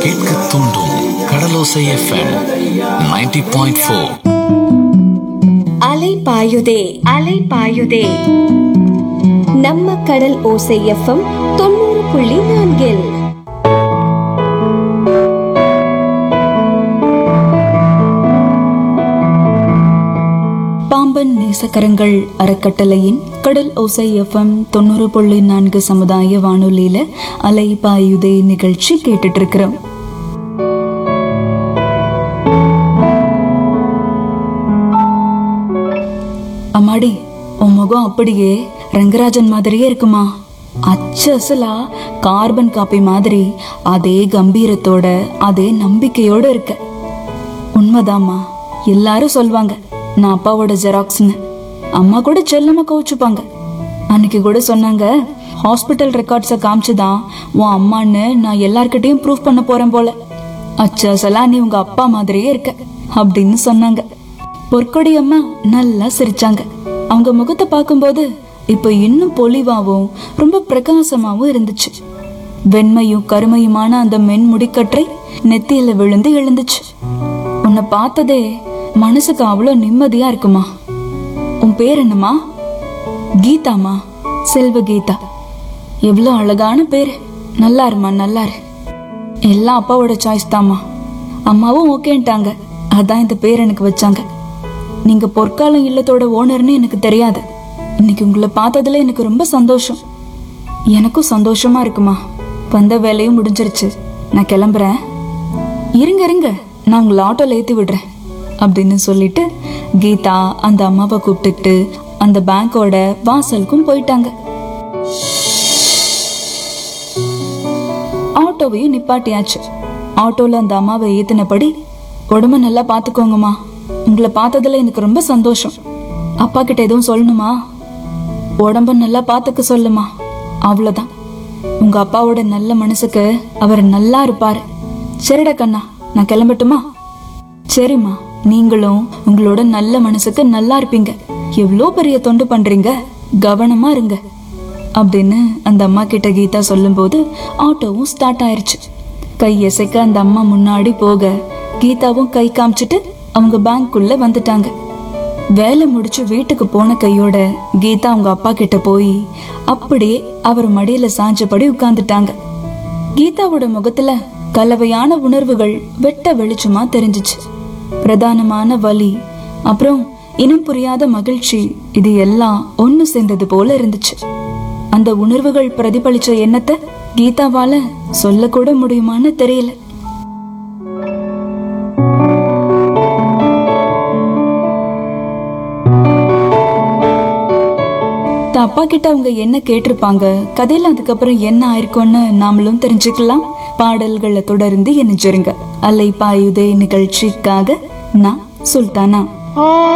கேட்க தூண்டும் கடலோசை FM 90.4 point four அலை பாயுதே அலை பாயுதே நம்ம கடல் ஓசை எஃப்எம் தொண்ணூறு புள்ளி நான்கில் பாம்பன் நேசக்கரங்கள் அறக்கட்டளையின் கடல் ஓசை எஃப்எம் தொண்ணூறு புள்ளி நான்கு சமுதாய வானொலியில அலை பாயுதே நிகழ்ச்சி கேட்டுட்டு இருக்கிறோம் அம்மாடி உன் முகம் அப்படியே ரங்கராஜன் மாதிரியே இருக்குமா அச்சு அசலா கார்பன் காப்பி மாதிரி அதே கம்பீரத்தோட அதே நம்பிக்கையோட இருக்க உண்மைதாம்மா எல்லாரும் சொல்வாங்க நான் அப்பாவோட ஜெராக்ஸ்னு அம்மா கூட செல்லமா கவுச்சுப்பாங்க அன்னைக்கு கூட சொன்னாங்க ஹாஸ்பிட்டல் ரெக்கார்ட்ஸை காமிச்சுதான் உன் அம்மான்னு நான் எல்லார்கிட்டயும் ப்ரூஃப் பண்ண போறேன் போல அச்சு அசலா நீ உங்க அப்பா மாதிரியே இருக்க அப்படின்னு சொன்னாங்க பொற்கொடி அம்மா நல்லா சிரிச்சாங்க அவங்க முகத்தை பார்க்கும்போது இப்ப இன்னும் பொலிவாவும் ரொம்ப பிரகாசமாவும் இருந்துச்சு வெண்மையும் கருமையுமான அந்த மென் முடிக்கற்றை நெத்தியில விழுந்து எழுந்துச்சு உன்னை பார்த்ததே மனசுக்கு அவ்வளோ நிம்மதியா இருக்குமா உன் பேர் என்னம்மா கீதாமா செல்வ கீதா எவ்வளோ அழகான பேர் நல்லா இருமா நல்லா இரு எல்லாம் அப்பாவோட சாய்ஸ் தாம்மா அம்மாவும் ஓகேன்ட்டாங்க அதான் இந்த பேர் எனக்கு வச்சாங்க நீங்க பொற்காலம் இல்லத்தோட ஓனர்னு எனக்கு தெரியாது இன்னைக்கு உங்களை பார்த்ததுல எனக்கு ரொம்ப சந்தோஷம் எனக்கும் சந்தோஷமா இருக்குமா வந்த வேலையும் முடிஞ்சிருச்சு நான் கிளம்புறேன் இருங்க இருங்க நான் உங்களை ஆட்டோல ஏத்தி விடுறேன் அப்படின்னு சொல்லிட்டு கீதா அந்த அம்மாவை கூப்பிட்டுட்டு அந்த பேங்கோட வாசலுக்கும் போயிட்டாங்க ஆட்டோவையும் நிப்பாட்டியாச்சு ஆட்டோல அந்த அம்மாவை ஏத்தினபடி உடம்ப நல்லா பாத்துக்கோங்கம்மா உங்களை பார்த்ததுல எனக்கு ரொம்ப சந்தோஷம் அப்பா கிட்ட எதுவும் சொல்லணுமா உடம்ப நல்லா பாத்துக்க சொல்லுமா அவ்வளவுதான் உங்க அப்பாவோட நல்ல மனசுக்கு அவர் நல்லா இருப்பாரு சரிடா கண்ணா நான் கிளம்பட்டுமா சரிம்மா நீங்களும் உங்களோட நல்ல மனசுக்கு நல்லா இருப்பீங்க எவ்வளோ பெரிய தொண்டு பண்றீங்க கவனமா இருங்க அப்படின்னு அந்த அம்மா கிட்ட கீதா சொல்லும்போது ஆட்டோவும் ஸ்டார்ட் ஆயிருச்சு கை எசைக்க அந்த அம்மா முன்னாடி போக கீதாவும் கை காமிச்சிட்டு அவங்க பேங்க்குள்ள வந்துட்டாங்க வேலை முடிச்சு வீட்டுக்கு போன கையோட கீதா அவங்க அப்பா கிட்ட போய் அப்படியே அவர் மடியில சாஞ்சபடி உட்கார்ந்துட்டாங்க கீதாவோட முகத்துல கலவையான உணர்வுகள் வெட்ட வெளிச்சமா தெரிஞ்சுச்சு பிரதானமான வலி அப்புறம் இனம் புரியாத மகிழ்ச்சி இது எல்லாம் ஒண்ணு சேர்ந்தது போல இருந்துச்சு அந்த உணர்வுகள் பிரதிபலிச்ச எண்ணத்தை கீதாவால சொல்லக்கூட முடியுமான்னு தெரியல தான் அப்பா கிட்ட அவங்க என்ன கேட்டிருப்பாங்க கதையில அதுக்கப்புறம் என்ன ஆயிருக்கும்னு நாமளும் தெரிஞ்சுக்கலாம் பாடல்களை தொடர்ந்து இணைஞ்சிருங்க அலை பாயுதே நிகழ்ச்சிக்காக நான் சுல்தானா